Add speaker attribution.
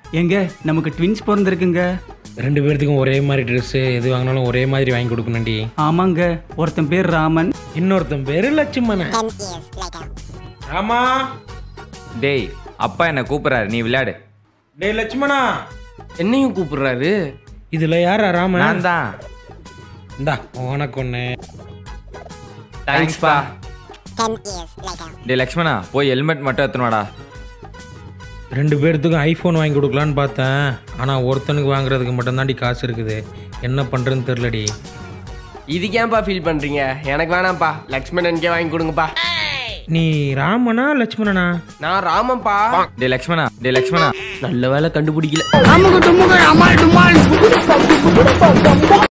Speaker 1: எங்க நமக்கு ட்வின்ஸ் பிறந்திருக்குங்க
Speaker 2: ரெண்டு பேர்த்துக்கும் ஒரே மாதிரி ட்ரெஸ்ஸு எது வாங்கினாலும் ஒரே மாதிரி வாங்கி கொடுக்கணும்டி
Speaker 1: ஆமாங்க ஒருத்தன் பேர் ராமன்
Speaker 2: இன்னொருத்தன் பேரு லட்சுமணன் ராமா
Speaker 3: டேய் அப்பா என்ன கூப்பிடுறாரு நீ விளையாடு
Speaker 2: டேய் லட்சுமணா
Speaker 4: என்னையும் கூப்பிடுறாரு
Speaker 2: இதுல யாரா ராமன்
Speaker 3: நான் தான்
Speaker 2: இந்தா உனக்கு ஒண்ணு
Speaker 3: தேங்க்ஸ்ப்பா டேய் லக்ஷ்மணா போய் ஹெல்மெட் மட்டும் எடுத்துனோடா
Speaker 2: ரெண்டு பேர்த்துக்கும் ஐஃபோன் வாங்கி கொடுக்கலான்னு பார்த்தேன் ஆனால் ஒருத்தனுக்கு வாங்குறதுக்கு மட்டும்தான்டி காசு இருக்குது என்ன பண்ணுறதுன்னு தெரிலடி
Speaker 4: இதுக்கு ஏன்பா ஃபீல் பண்றீங்க எனக்கு வேணாம்ப்பா லக்ஷ்மணனுக்கே வாங்கி கொடுங்கப்பா
Speaker 2: நீ ராமனா லட்சுமணனா
Speaker 4: நான் ராமன்ப்பா
Speaker 3: டேய் லக்ஷ்மணா டேய் லக்ஷ்மணா
Speaker 4: நல்ல வேலை கண்டுபிடிக்கல